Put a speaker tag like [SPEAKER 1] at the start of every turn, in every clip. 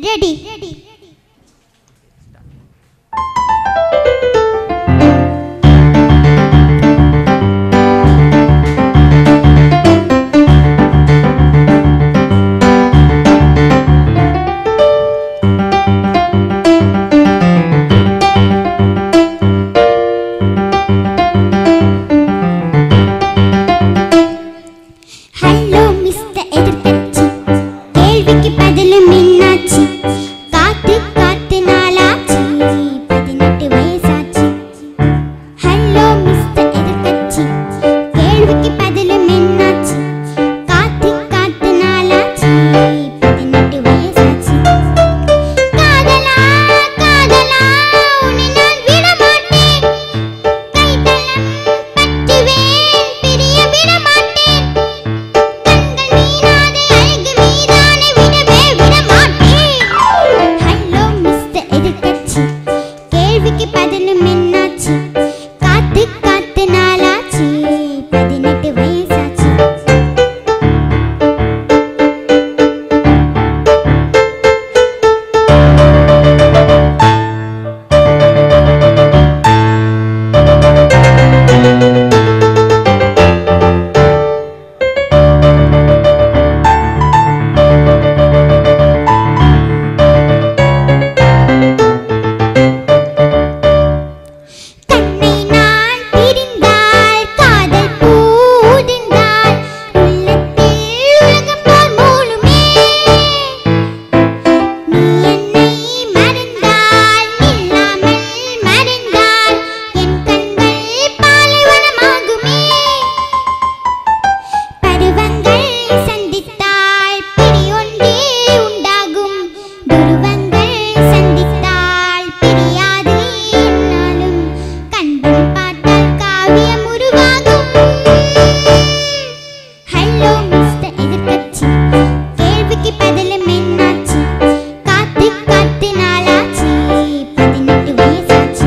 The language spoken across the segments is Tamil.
[SPEAKER 1] ரெடி ஹலோ மிஸ்டர் எதிர்கட்சி கேள்விக்கு பதிலும் என்னாச்சு காத்து காத்து நாளாச்சு பதினெட்டு வயசாச்சு ஹலோ மிஸ்டர் எதிர்கட்சி கேள்விக்கு பதிலும் என்னாச்சு காத்து காத்து நாளாச்சு பதினெட்டு வயசாச்சு காதலா காதலா உன்னை நான் விட மாட்டேன் கைதளம் பற்றுவேன் பிரிய விட மாட்டேன் கண்கள் மீறாதே அழகு மீதானே விடவே விட மாட்டேன் ஹலோ மிஸ்டர் எதிர்கட்சி கேள்விக்கு பதிலும் என்னாச்சு காத்து காத்து நாளாச்சு பதினெட்டு வயசாச்சு கண்ணை நான் பிரிந்தால் காதல் பூதிந்தால் உள்ளத்தில் உலகம் போல் மூழுமே நீ என்னை மறந்தால் நில்லாமல் மறந்தால் என் கண்கள் பாலைவனமாகுமே பருவங்கள் சந்தித்தால் பிரியொன்றே உண்டாகும் துருவங்கள் சந்தித்தால் பிரியாது என்னாலும் கண்கள் பார்த்தால் காவியம் உருவாகும் ஹலோ மிஸ்டர் எதிர்கட்சி கேள்விக்கு பதிலும் என்னாச்சு காத்து காத்து நாளாச்சு பதினெட்டு வயசாச்சு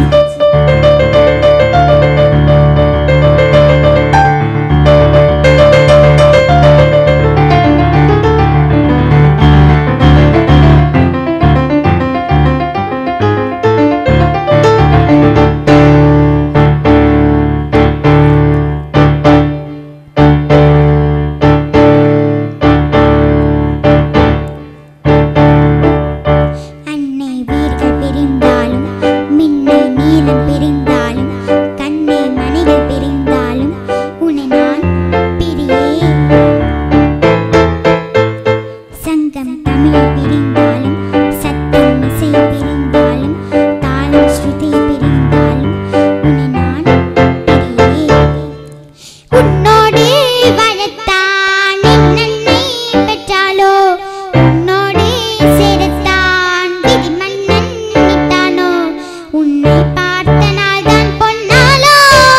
[SPEAKER 1] அன்னை வீர்கள் பிரிந்தாலும் மின்னை நீலம் பிரிந்தாலும் கண்ணை மணிகள் பிரிந்தாலும் உன்னை நான் பிரியே சங்கம் தமிழ் பிரிந்தாலும் சத்தம் இசை பிரிந்தாலும் தாளம் ஸ்ருதி பிரிந்தாலும் உன்னை நான் பிரியே உன்னோடு வாழத்தான் என் அன்னை பெற்றாளோ உன்னோடு சேரத்தான் விதி மன்னன் நிட்டானோ உன்னை பார்த்த நாள்தான் பொன்னாலோ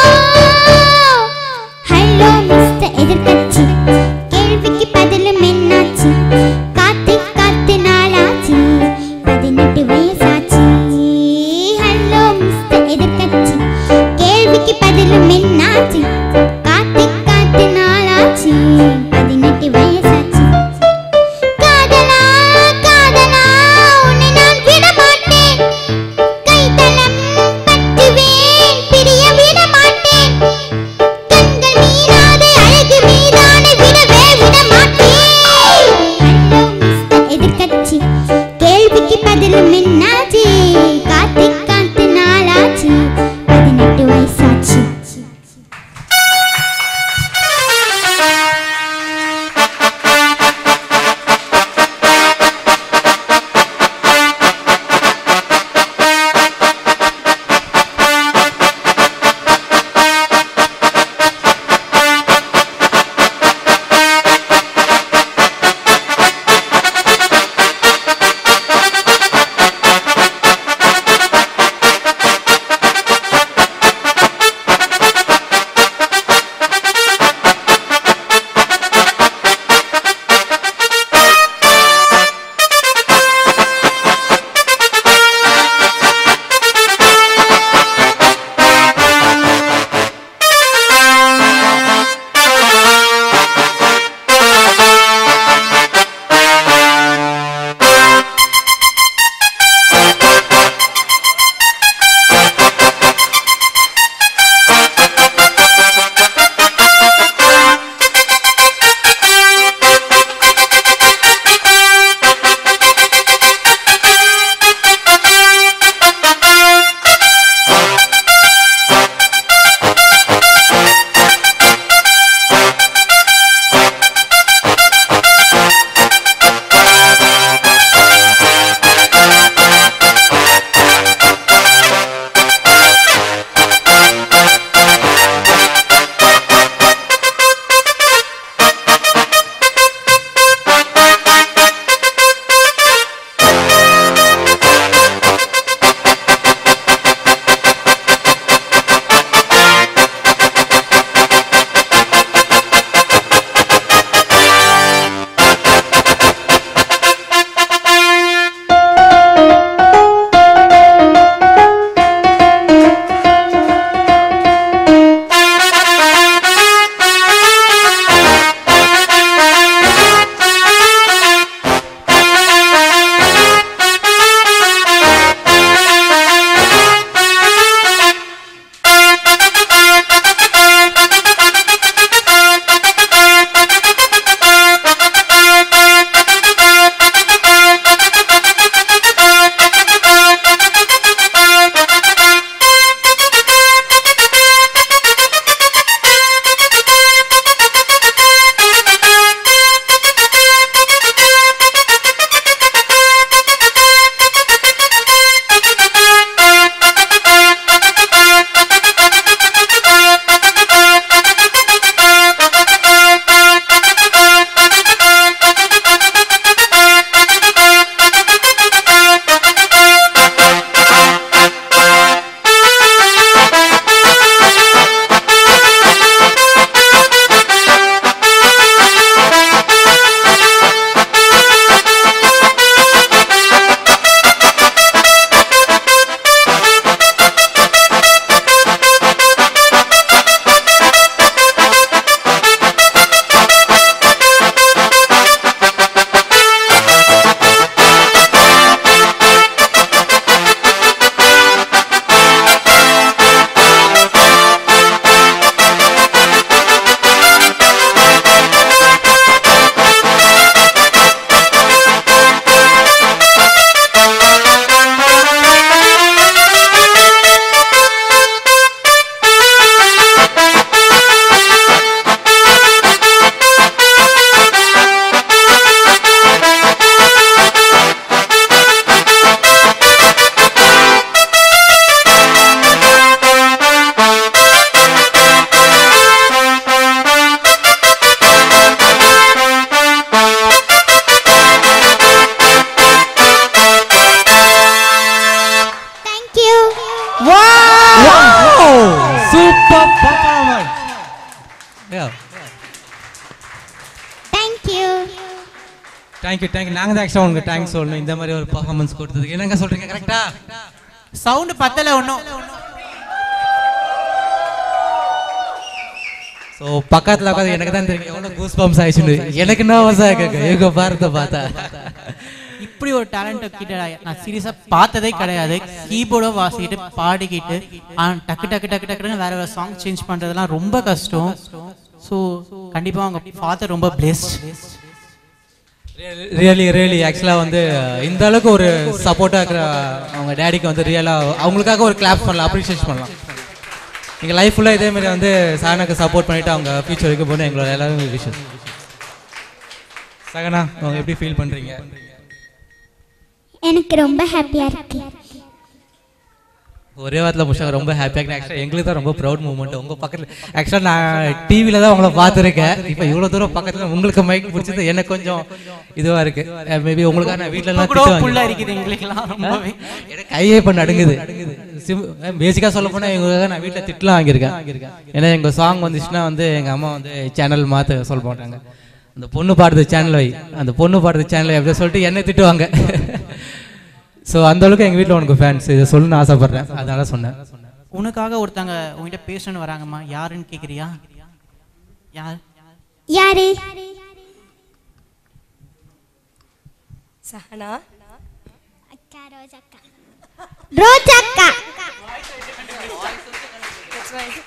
[SPEAKER 1] ஹலோ மிஸ்டர் எதிர்கட்சி கேள்விக்கு பதிலும் என்னாச்சு காத்து காத்து நாளாச்சு பதினெட்டு வயசாச்சு ஹலோ மிஸ்டர் எதிர்கட்சி கேள்விக்கு பதிலும் என்னாச்சு காத்து காத்து நாளாச்சு பதினெட்டு வயசாச்சு காதலா காதலா உன்னை நான் விட மாட்டேன் கைதளம் பற்றுவேன் பிரிய விட மாட்டேன் கண்கள் மீறாதே அழகு மீதானே விடவே விட மாட்டேன் ஹலோ மிஸ்டர் எதிர்கட்சி கேள்விக்கு பதிலும் என்னாச்சு காத்து காத்து நாளாச்சு பதினெட்டு வயசாச்சு
[SPEAKER 2] தேங்க்யூ தேங்க்யூ நாங்கள் தான் ஆக்சுவலாக உங்களுக்கு தேங்க்ஸ் சொல்லணும் இந்த மாதிரி ஒரு பர்ஃபார்மன்ஸ் கொடுத்ததுக்கு என்னங்க சொல்கிறீங்க கரெக்டா
[SPEAKER 3] சவுண்டு பத்தல ஒன்றும்
[SPEAKER 2] ஸோ பக்கத்தில் உட்காந்து எனக்கு தான் தெரியும் எவ்வளோ கூஸ் பம்ப்ஸ் ஆயிடுச்சுன்னு எனக்கு நர்வஸாக இருக்கு இவங்க பாரத்தை பார்த்தா
[SPEAKER 3] இப்படி ஒரு டேலண்ட் கிட்ட நான் சீரியஸா பார்த்ததே கிடையாது கீபோர்டோ வாசிக்கிட்டு பாடிக்கிட்டு ஆ, டக்கு டக்கு டக்கு டக்குன்னு வேற வேற சாங் சேஞ்ச் பண்றதெல்லாம் ரொம்ப கஷ்டம் ஸோ கண்டிப்பா அவங்க ஃபாதர் ரொம்ப பிளெஸ்ட்
[SPEAKER 2] ரியலி ரியலி ஆக்சுவலாக வந்து இந்த அளவுக்கு ஒரு சப்போர்ட்டாக இருக்கிற அவங்க டேடிக்கு வந்து ரியலாக அவங்களுக்காக ஒரு கிளாப் பண்ணலாம் அப்ரிஷியேட் பண்ணலாம் நீங்கள் லைஃப் ஃபுல்லாக இதே மாதிரி வந்து சாயனாக்கு சப்போர்ட் பண்ணிட்டு அவங்க ஃபியூச்சர் வரைக்கும் போகணும் எங்களோட எல்லாரும் விஷயம் சகனா அவங்க எப்படி ஃபீல் பண்ணுறீங்க
[SPEAKER 1] எனக்கு ரொம்ப ஹாப்பியாக இருக்கு
[SPEAKER 2] ஒரே வாரத்தில் முஷா ரொம்ப ஹாப்பியாக இருக்கு ஆக்சுவலாக எங்களுக்கு தான் ரொம்ப ப்ரௌட் மூமெண்ட் உங்கள் பக்கத்தில் ஆக்சுவலாக நான் டிவியில் தான் உங்களை பார்த்துருக்கேன் இப்போ இவ்வளோ தூரம் பக்கத்தில் உங்களுக்கு மைக் பிடிச்சது எனக்கு கொஞ்சம் இதுவாக இருக்குது மேபி உங்களுக்காக நான் வீட்டிலலாம்
[SPEAKER 3] கூட
[SPEAKER 2] திட்டு
[SPEAKER 3] புல்லா
[SPEAKER 2] வாங்கிட்டேன்.
[SPEAKER 3] இருக்குது எங்களுக்கெல்லாம் ரொம்பவே
[SPEAKER 2] எனக்கு கையே இப்போ நடுங்குது பேசிக்காக சொல்ல போனால் எங்களுக்காக நான் வீட்டில் திட்டலாம் வாங்கியிருக்கேன் ஏன்னா எங்கள் சாங் வந்துச்சுன்னா வந்து எங்கள் அம்மா வந்து சேனல் மாற்ற சொல்ல மாட்டாங்க அந்த பொண்ணு பாடுறது சேனல் வை அந்த பொண்ணு பாடுறது சேனல் வை அப்படின்னு சொல்லிட்டு என்னை திட்டுவாங்க ஸோ அந்த அளவுக்கு எங்கள் வீட்டில் உனக்கு ஃபேன்ஸ் இதை சொல்லணும்னு ஆசைப்பட்றேன் அதனால சொன்னேன்
[SPEAKER 3] உனக்காக ஒருத்தங்க உங்ககிட்ட பேசணும்னு வராங்கம்மா யாருன்னு கேக்குறியா யார்
[SPEAKER 1] யாரு
[SPEAKER 4] சஹனா
[SPEAKER 1] அக்கா ரோஜாக்கா ரோஜாக்கா
[SPEAKER 4] that's right.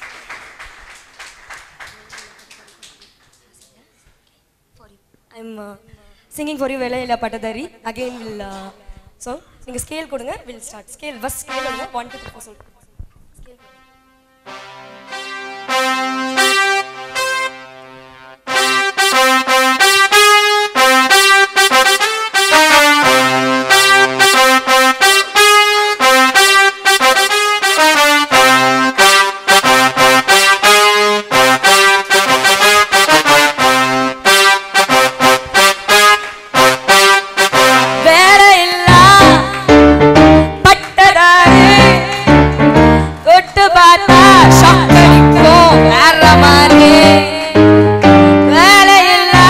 [SPEAKER 4] I'm uh, singing for you வேலையில்லா பட்டதாரி again will uh, so நீங்க ஸ்கேல் கொடுங்க will start scale first scale கொடுங்க 1 2 3 4 சொல்லு ஸ்கேல் வேற இல்லா பட்டதாரி தொட்டு பார்த்தா ஷாக்கடிக்கும் வேற மாதிரி வேலை இல்லா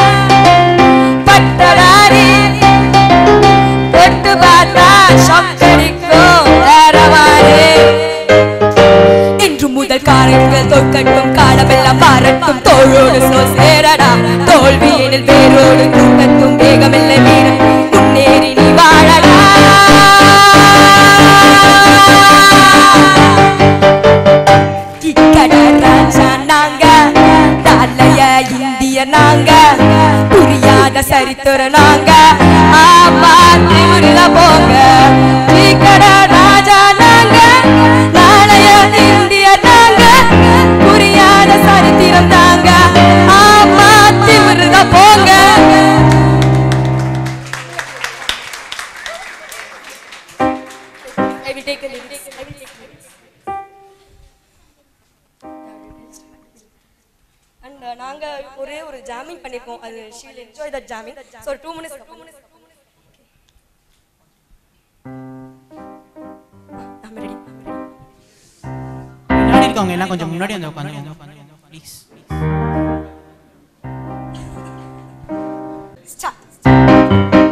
[SPEAKER 4] பட்டதாரி தொட்டு பார்த்தா ஷாக்கடிக்கும் வேற மாதிரி இன்று முதல் காரங்கள் தொற்கட்டும் காலமெல்லாம் பாரட்டும் தோளோடு சோ சேரடா தோல்வியினில் வேரோடு தூக்கத்தும் வேகமில்லை வீரன் முன்னேறி நீ வாழடா இக்கட ராஜா நாங்க நல்லைய இந்திய நாங்க புரியாத சரித்திரம் நாங்க ஆமா திமிருல போங்க இக்கட ராஜா நாங்க நாளைய இந்திய நாங்க புரியாத சரித்திரம் நாங்க ஆமா திமிருல போங்க I will take a lyrics. I will take lyrics. And நாங்க ஒரே ஒரு ஜாமிங் பண்ணிருக்கோம் அது she will enjoy that jamming so ஒரு two minutes two minutes ready
[SPEAKER 3] முன்னாடி இருக்கவங்க எல்லாம் கொஞ்சம் முன்னாடி வந்து உட்காந்து ப்ளீஸ்
[SPEAKER 4] ஸ்டார்ட்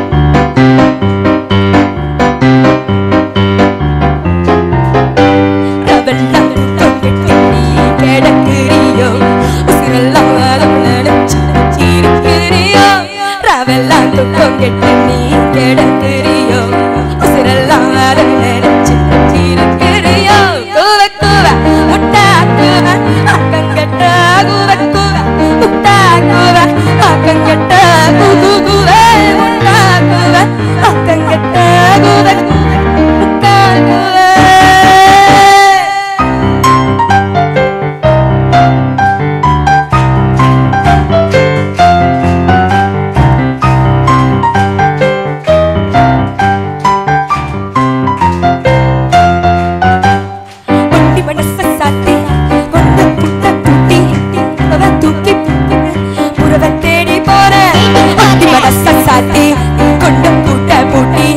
[SPEAKER 4] ரவெல்லாம் தொங்கிட்டு நீ கிடக்குறியோ உசிரெல்லாம் வரம் நினைச்சு இருக்கிறியோ ரவெல்லாம் தொங்கிட்டு நீ கிடக்குறியோ உசிரெல்லாம் வரம் நினைச்சு இருக்கிறியோ கூவ கூவ முட்டா கூவ அக்கங்கட்ட கூவ கூவ முட்டா கூவ அக்கங்கட்ட கூ கூவ முட்டா கூவ அக்கங்கட்ட கூவ முட்டா கூவ ஒண்டி மனச சாத்தி கொண்ட புட்ட குட்டி அவ தூக்கி புறவ தேடி போற ஒண்டி மனச சாத்தி கொண்ட புட்ட பூட்டி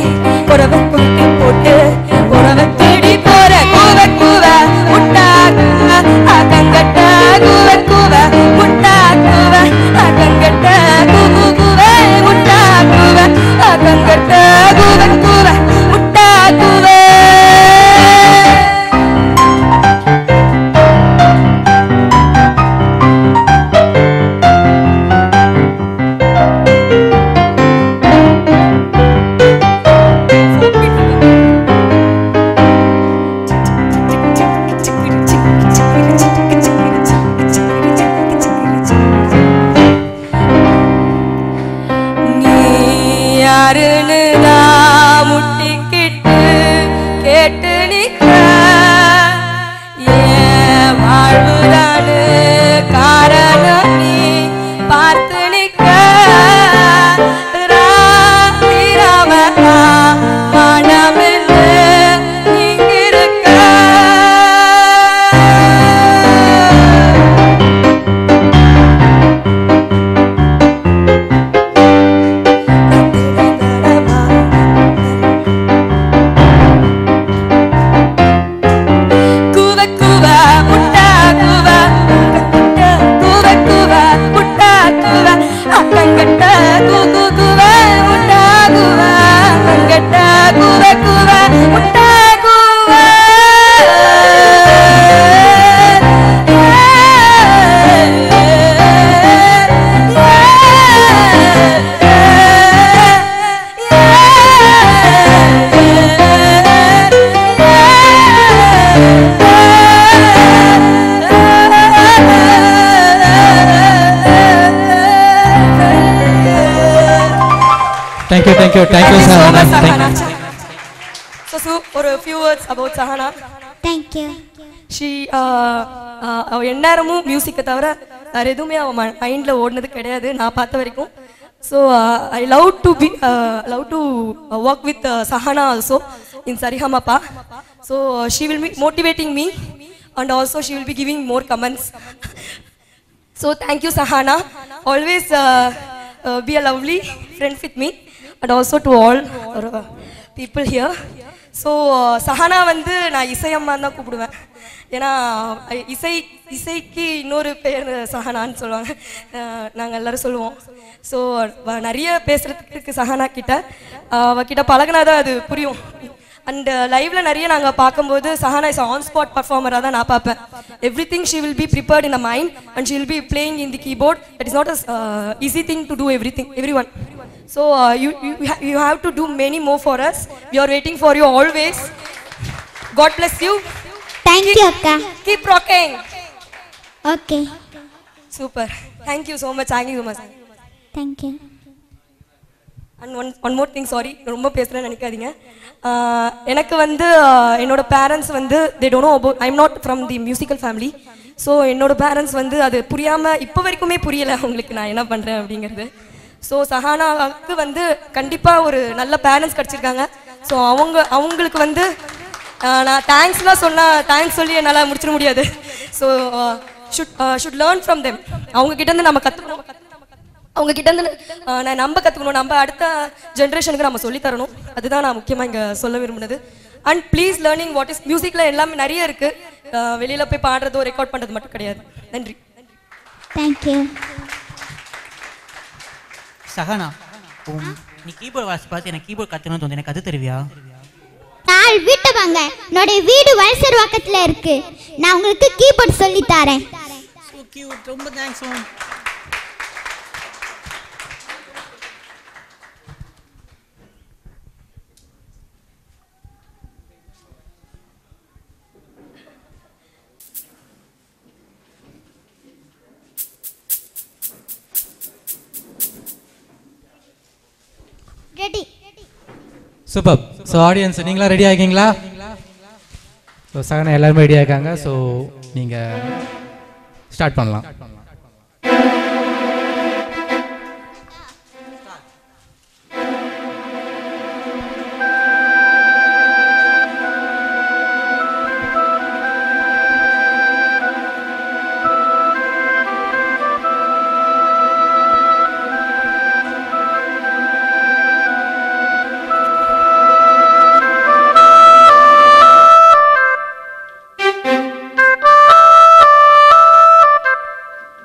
[SPEAKER 2] thank you, thank you,
[SPEAKER 4] so
[SPEAKER 2] Sahana.
[SPEAKER 4] much,
[SPEAKER 2] Thank
[SPEAKER 4] Sahana. So, Su, ஒரு few words about Sahana.
[SPEAKER 1] Thank you
[SPEAKER 4] she அவ எந்நேரமும் மியூசிக்கை தவிர வேறு எதுவுமே அவன் மைண்டில் ஓடினது கிடையாது நான் பார்த்த வரைக்கும் so I love to be love to work with Sahana also in Sarigamapa so she will be motivating me and also she will be giving more comments so thank you Sahana always be a lovely friend with me and also to all people here so Sahana வந்து நான் இசையம்மா தான் கூப்பிடுவேன் ஏன்னா அஹ், இசை இசைக்கு இன்னொரு பேர் சஹானான்னு சொல்லுவாங்க நாங்கள் எல்லாரும் சொல்லுவோம் ஸோ நிறைய பேசுகிறதுக்கு இருக்கு சஹானா கிட்ட அஹ், அவகிட்ட பழகுனா தான் அது புரியும் அண்ட் லைவ்ல நிறைய நாங்க பார்க்கும்போது சஹானா இஸ் ஆன் ஸ்பாட் பர்ஃபார்மரா தான் நான் பார்ப்பேன் everything she will be prepared in a mind and she will be playing in the keyboard it is not a easy thing to do everything everyone so you you have to do many more for as we are waiting for you always God bless you
[SPEAKER 1] thank you அக்கா
[SPEAKER 4] keep rocking
[SPEAKER 1] okay
[SPEAKER 4] super thank you so much thank you so much
[SPEAKER 1] thank you
[SPEAKER 4] and one one more thing sorry ரொம்ப பேசுகிறேன்னு நினைக்காதீங்க ஆஹ் எனக்கு வந்து ஆஹ் என்னோட பேரண்ட்ஸ் வந்து they don't know about I'm not from the musical family so என்னோட பேரண்ட்ஸ் வந்து அது புரியாமல் இப்போ வரைக்குமே புரியலை அவங்களுக்கு நான் என்ன பண்ணுறேன் அப்படிங்கிறது ஸோ சஹானாவுக்கு வந்து கண்டிப்பாக ஒரு நல்ல பேரண்ட்ஸ் கிடச்சிருக்காங்க ஸோ அவங்க அவங்களுக்கு வந்து ஆஹ் நான் தேங்க்ஸ்லாம் சொன்னால் தேங்க்ஸ் சொல்லி என்னால் முடிச்சிட முடியாது so should should learn from them அவங்க கிட்டேருந்து நம்ம கற்றுக்கணும் அவங்க கிட்ட இருந்து அஹ், நான் நம்ம கற்றுக்கணும் நம்ம அடுத்த ஜென்ரேஷனுக்கு நம்ம சொல்லி தரணும் அதுதான் நான் முக்கியமாக இங்கே சொல்ல விரும்பினது and please learning what is மியூசிக்கில் எல்லாமே நிறைய இருக்குது வெளியில் போய் பாடுறதோ ரெக்கார்ட் பண்ணுறது மட்டும் கிடையாது நன்றி
[SPEAKER 1] தேங்க்யூ
[SPEAKER 3] சஹனா உம், நீ கீபோர்ட் வாசி பார்த்து எனக்கு கீபோர்ட் கற்றுக்கணும்னு தோணுது எனக்கு அது தெரிவியா
[SPEAKER 1] நாள் வீட்டு வாங்க என்னுடைய வீடு வலசர் பக்கத்துல இருக்கு நான் உங்களுக்கு கீபோர்ட் சொல்லி தரேன்
[SPEAKER 3] ஸோ கியூட் ரொம்ப thanks ma'am
[SPEAKER 1] ready
[SPEAKER 2] super so audience நீங்களா ரெடி ஆகிங்களா ஸோ சகனா எல்லாருமே ரெடி ஆகிருக்காங்க ஸோ நீங்கள் ஸ்டார்ட் பண்ணலாம்
[SPEAKER 1] ஆ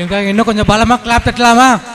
[SPEAKER 2] இவங்க இன்னும் கொஞ்சம் பலமாக கிளாப் தட்டலாமா